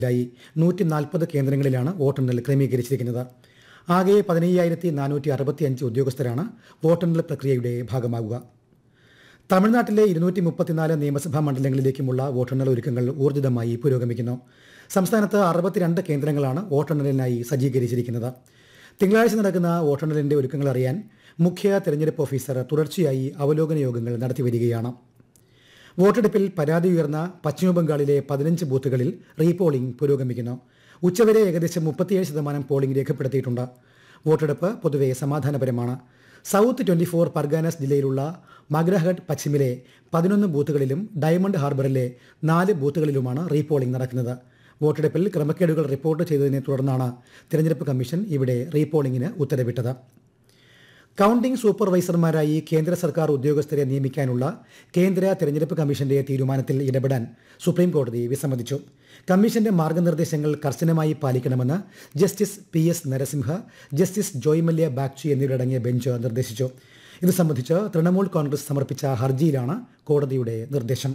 ായി നൂറ്റി നാൽപ്പത് കേന്ദ്രങ്ങളിലാണ് വോട്ടെണ്ണൽ ക്രമീകരിച്ചിരിക്കുന്നത് ആകെ പതിനയ്യായിരത്തി നാനൂറ്റി അറുപത്തി അഞ്ച് ഉദ്യോഗസ്ഥരാണ് വോട്ടെണ്ണൽ പ്രക്രിയയുടെ ഭാഗമാകുക തമിഴ്നാട്ടിലെ ഇരുന്നൂറ്റി മുപ്പത്തിനാല് നിയമസഭാ മണ്ഡലങ്ങളിലേക്കുമുള്ള വോട്ടെണ്ണൽ ഒരുക്കങ്ങൾ ഊർജിതമായി പുരോഗമിക്കുന്നു സംസ്ഥാനത്ത് അറുപത്തിരണ്ട് കേന്ദ്രങ്ങളാണ് വോട്ടെണ്ണലിനായി സജ്ജീകരിച്ചിരിക്കുന്നത് തിങ്കളാഴ്ച നടക്കുന്ന വോട്ടെണ്ണലിന്റെ ഒരുക്കങ്ങൾ അറിയാൻ മുഖ്യ തെരഞ്ഞെടുപ്പ് ഓഫീസർ തുടർച്ചയായി അവലോകന യോഗങ്ങൾ നടത്തിവരികയാണ് വോട്ടെടുപ്പിൽ പരാതി ഉയർന്ന പശ്ചിമബംഗാളിലെ പതിനഞ്ച് ബൂത്തുകളിൽ റീപോളിംഗ് പുരോഗമിക്കുന്നു ഉച്ചവരെ ഏകദേശം മുപ്പത്തിയേഴ് ശതമാനം പോളിംഗ് രേഖപ്പെടുത്തിയിട്ടുണ്ട് വോട്ടെടുപ്പ് പൊതുവെ സമാധാനപരമാണ് സൗത്ത് ട്വന്റി ഫോർ പർഗാനസ് ജില്ലയിലുള്ള മഗ്രഹട്ട് പശ്ചിമിലെ പതിനൊന്ന് ബൂത്തുകളിലും ഡയമണ്ട് ഹാർബറിലെ നാല് ബൂത്തുകളിലുമാണ് റീപോളിംഗ് നടക്കുന്നത് വോട്ടെടുപ്പിൽ ക്രമക്കേടുകൾ റിപ്പോർട്ട് ചെയ്തതിനെ തുടർന്നാണ് തിരഞ്ഞെടുപ്പ് കമ്മീഷൻ ഇവിടെ റീപോളിംഗിന് ഉത്തരവിട്ടത് കൌണ്ടിംഗ് സൂപ്പർവൈസർമാരായി കേന്ദ്ര സർക്കാർ ഉദ്യോഗസ്ഥരെ നിയമിക്കാനുള്ള കേന്ദ്ര തെരഞ്ഞെടുപ്പ് കമ്മീഷന്റെ തീരുമാനത്തിൽ ഇടപെടാൻ സുപ്രീം കോടതി വിസമ്മതിച്ചു കമ്മീഷന്റെ മാർഗനിർദ്ദേശങ്ങൾ കർശനമായി പാലിക്കണമെന്ന് Justice P S Narasimha Justice Joymalya Bagchi എന്നിവരടങ്ങിയ ബെഞ്ച് നിർദ്ദേശിച്ചു ഇത് സംബന്ധിച്ച് തൃണമൂൽ കോൺഗ്രസ് സമർപ്പിച്ച ഹർജിയിലാണ് കോടതിയുടെ നിർദ്ദേശം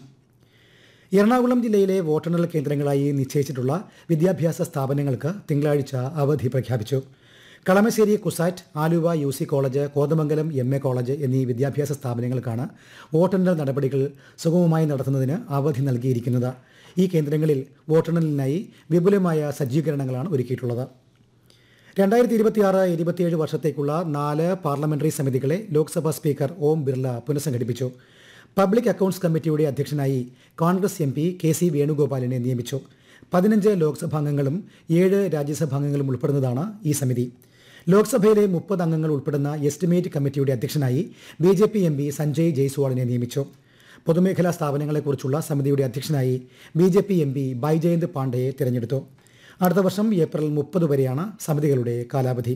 എറണാകുളം ജില്ലയിലെ വോട്ടെണ്ണൽ കേന്ദ്രങ്ങളായി നിശ്ചയിച്ചിട്ടുള്ള വിദ്യാഭ്യാസ സ്ഥാപനങ്ങൾക്ക് തിങ്കളാഴ്ച അവധി പ്രഖ്യാപിച്ചു Kalamassery CUSAT Aluva U C college Kothamangalam M A college എന്നീ വിദ്യാഭ്യാസ സ്ഥാപനങ്ങൾക്കാണ് വോട്ടെണ്ണൽ നടപടികൾ സുഗമമായി നടത്തുന്നതിന് അവധി നൽകിയിരിക്കുന്നത് ഈ കേന്ദ്രങ്ങളിൽ വോട്ടെണ്ണലിനായി വിപുലമായ സജ്ജീകരണങ്ങളാണ് ഒരുക്കിയിട്ടുള്ളത് രണ്ടായിരത്തി ഇരുപത്തിയാറ് ഇരുപത്തിയേഴ് വർഷത്തേക്കുള്ള നാല് പാർലമെന്ററി സമിതികളെ ലോക്സഭാ സ്പീക്കർ ഓം ബിർള പുനഃസംഘടിപ്പിച്ചു പബ്ലിക് അക്കൌണ്ട്സ് കമ്മിറ്റിയുടെ അധ്യക്ഷനായി Congress M P K C വേണുഗോപാലിനെ നിയമിച്ചു പതിനഞ്ച് ലോക്സഭാംഗങ്ങളും ഏഴ് രാജ്യസഭാംഗങ്ങളും ഉൾപ്പെടുന്നതാണ് ഈ സമിതി ലോക്സഭയിലെ മുപ്പത് അംഗങ്ങൾ ഉൾപ്പെടുന്ന എസ്റ്റിമേറ്റ് കമ്മിറ്റിയുടെ അധ്യക്ഷനായി B J P M P Sanjay ജയ്സ്വാളിനെ നിയമിച്ചു പൊതുമേഖലാ സ്ഥാപനങ്ങളെക്കുറിച്ചുള്ള സമിതിയുടെ അധ്യക്ഷനായി B J P M P Baijayant പാണ്ഡെയെ തിരഞ്ഞെടുത്തു അടുത്ത വർഷം ഏപ്രിൽ മുപ്പത് വരെയാണ് സമിതികളുടെ കാലാവധി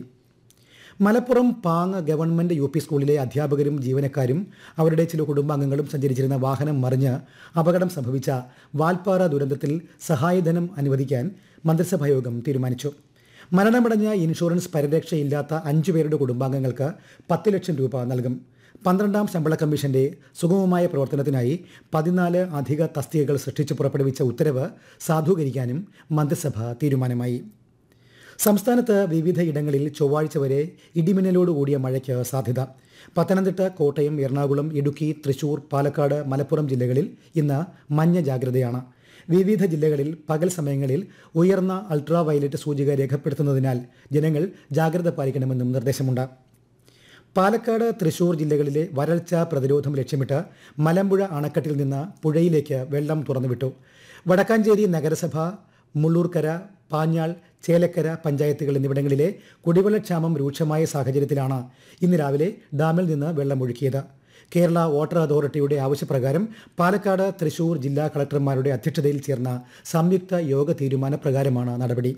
Malappuram Pang government U P സ്കൂളിലെ അധ്യാപകരും ജീവനക്കാരും അവരുടെ ചില കുടുംബാംഗങ്ങളും സഞ്ചരിച്ചിരുന്ന വാഹനം മറിഞ്ഞ് അപകടം സംഭവിച്ച വാൽപ്പാറ ദുരന്തത്തിൽ സഹായധനം അനുവദിക്കാൻ മന്ത്രിസഭായോഗം തീരുമാനിച്ചു മരണമടഞ്ഞ ഇൻഷുറൻസ് പരിരക്ഷയില്ലാത്ത അഞ്ചു പേരുടെ കുടുംബാംഗങ്ങൾക്ക് പത്ത് ലക്ഷം രൂപ നൽകും പന്ത്രണ്ടാം ശമ്പള കമ്മീഷന്റെ സുഗമമായ പ്രവർത്തനത്തിനായി പതിനാല് അധിക തസ്തികകൾ സൃഷ്ടിച്ച് പുറപ്പെടുവിച്ച ഉത്തരവ് സാധൂകരിക്കാനും മന്ത്രിസഭ തീരുമാനമായി സംസ്ഥാനത്ത് വിവിധ ഇടങ്ങളിൽ ചൊവ്വാഴ്ച വരെ ഇടിമിന്നലോട് കൂടിയ മഴയ്ക്ക് സാധ്യത പത്തനംതിട്ട കോട്ടയം എറണാകുളം ഇടുക്കി തൃശൂർ പാലക്കാട് മലപ്പുറം ജില്ലകളിൽ ഇന്ന് മഞ്ഞ ജാഗ്രതയാണ് വിവിധ ജില്ലകളിൽ പകൽ സമയങ്ങളിൽ ഉയർന്ന അൾട്രാ വയലറ്റ് സൂചിക രേഖപ്പെടുത്തുന്നതിനാൽ ജനങ്ങൾ ജാഗ്രത പാലിക്കണമെന്നും നിർദ്ദേശമുണ്ട് പാലക്കാട് തൃശൂർ ജില്ലകളിലെ വരൾച്ച പ്രതിരോധം ലക്ഷ്യമിട്ട് മലമ്പുഴ അണക്കെട്ടിൽ നിന്ന് പുഴയിലേക്ക് വെള്ളം തുറന്നുവിട്ടു വടക്കാഞ്ചേരി നഗരസഭ മുള്ളൂർക്കര പാഞ്ഞാൾ ചേലക്കര പഞ്ചായത്തുകൾ എന്നിവിടങ്ങളിലെ കുടിവെള്ളക്ഷാമം രൂക്ഷമായ സാഹചര്യത്തിലാണ് ഇന്ന് രാവിലെ ഡാമിൽ നിന്ന് വെള്ളമൊഴുക്കിയത് കേരള വാട്ടർ അതോറിറ്റിയുടെ ആവശ്യപ്രകാരം പാലക്കാട് തൃശൂർ ജില്ലാ കളക്ടർമാരുടെ അധ്യക്ഷതയിൽ ചേർന്ന സംയുക്ത യോഗ തീരുമാനപ്രകാരമാണ് നടപടി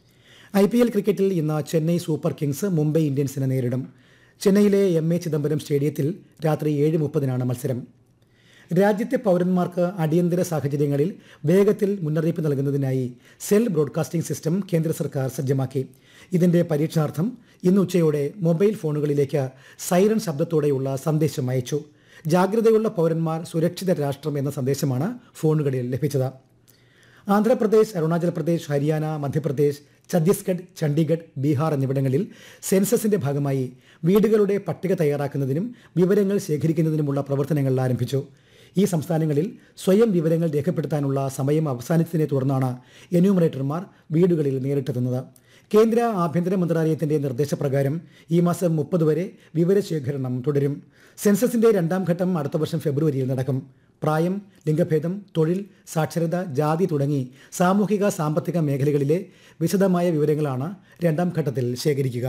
ഐ പി എൽ ക്രിക്കറ്റിൽ ഇന്ന് ചെന്നൈ സൂപ്പർ കിങ്സ് മുംബൈ ഇന്ത്യൻസിനെ നേരിടും ചെന്നൈയിലെ എം എ ചിദംബരം സ്റ്റേഡിയത്തിൽ രാത്രി ഏഴ് മുപ്പതിനാണ് മത്സരം രാജ്യത്തെ പൗരന്മാർക്ക് അടിയന്തര സാഹചര്യങ്ങളിൽ വേഗത്തിൽ മുന്നറിയിപ്പ് നൽകുന്നതിനായി സെൽ ബ്രോഡ്കാസ്റ്റിംഗ് സിസ്റ്റം കേന്ദ്ര സർക്കാർ സജ്ജമാക്കി ഇതിന്റെ പരീക്ഷണാർത്ഥം ഇന്ന് ഉച്ചയോടെ മൊബൈൽ ഫോണുകളിലേക്ക് സൈറൺ ശബ്ദത്തോടെയുള്ള സന്ദേശം അയച്ചു ജാഗ്രതയുള്ള പൗരന്മാർ സുരക്ഷിത രാഷ്ട്രം എന്ന സന്ദേശമാണ് ഫോണുകളിൽ ലഭിച്ചത് ആന്ധ്രാപ്രദേശ് അരുണാചൽ പ്രദേശ് ഹരിയാന മധ്യപ്രദേശ് ഛത്തീസ്ഗഡ് ചണ്ഡീഗഡ് ബീഹാർ എന്നിവിടങ്ങളിൽ സെൻസസിന്റെ ഭാഗമായി വീടുകളുടെ പട്ടിക തയ്യാറാക്കുന്നതിനും വിവരങ്ങൾ ശേഖരിക്കുന്നതിനുമുള്ള പ്രവർത്തനങ്ങൾ ആരംഭിച്ചു ഈ സംസ്ഥാനങ്ങളിൽ സ്വയം വിവരങ്ങൾ രേഖപ്പെടുത്താനുള്ള സമയം അവസാനിച്ചതിനെ തുടർന്നാണ് എന്യൂമറേറ്റർമാർ വീടുകളിൽ നേരിട്ടെത്തുന്നത് കേന്ദ്ര ആഭ്യന്തര മന്ത്രാലയത്തിന്റെ നിർദ്ദേശപ്രകാരം ഈ മാസം മുപ്പത് വരെ വിവരശേഖരണം തുടരും സെൻസസിന്റെ രണ്ടാം ഘട്ടം അടുത്ത വർഷം ഫെബ്രുവരിയിൽ നടക്കും പ്രായം ലിംഗഭേദം തൊഴിൽ സാക്ഷരത ജാതി തുടങ്ങി സാമൂഹിക സാമ്പത്തിക മേഖലകളിലെ വിശദമായ വിവരങ്ങളാണ് രണ്ടാം ഘട്ടത്തിൽ ശേഖരിക്കുക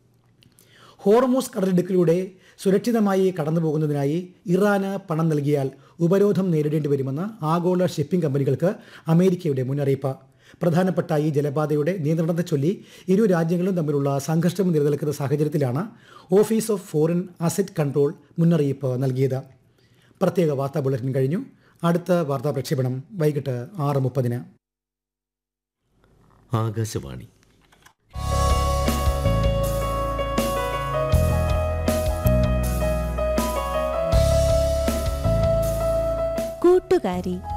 ഹോർമൂസ് കടലിടുക്കിലൂടെ സുരക്ഷിതമായി കടന്നുപോകുന്നതിനായി ഇറാന് പണം നൽകിയാൽ ഉപരോധം നേരിടേണ്ടി വരുമെന്ന് ആഗോള ഷിപ്പിംഗ് കമ്പനികൾക്ക് അമേരിക്കയുടെ മുന്നറിയിപ്പ് പ്രധാനപ്പെട്ട ഈ ജലപാതയുടെ നിയന്ത്രണത്തെ ചൊല്ലി ഇരു രാജ്യങ്ങളും തമ്മിലുള്ള സംഘർഷം നിലനിൽക്കുന്ന സാഹചര്യത്തിലാണ് Office of Foreign Asset Control മുന്നറിയിപ്പ് നൽകിയത് പ്രത്യേക വാർത്താ ബുള്ളറ്റിൻ കഴിഞ്ഞു അടുത്ത വാർത്താ പ്രക്ഷേപണം വൈകിട്ട് ആറ് മുപ്പതിന് ആകാശവാണി കൂട്ടുകാരി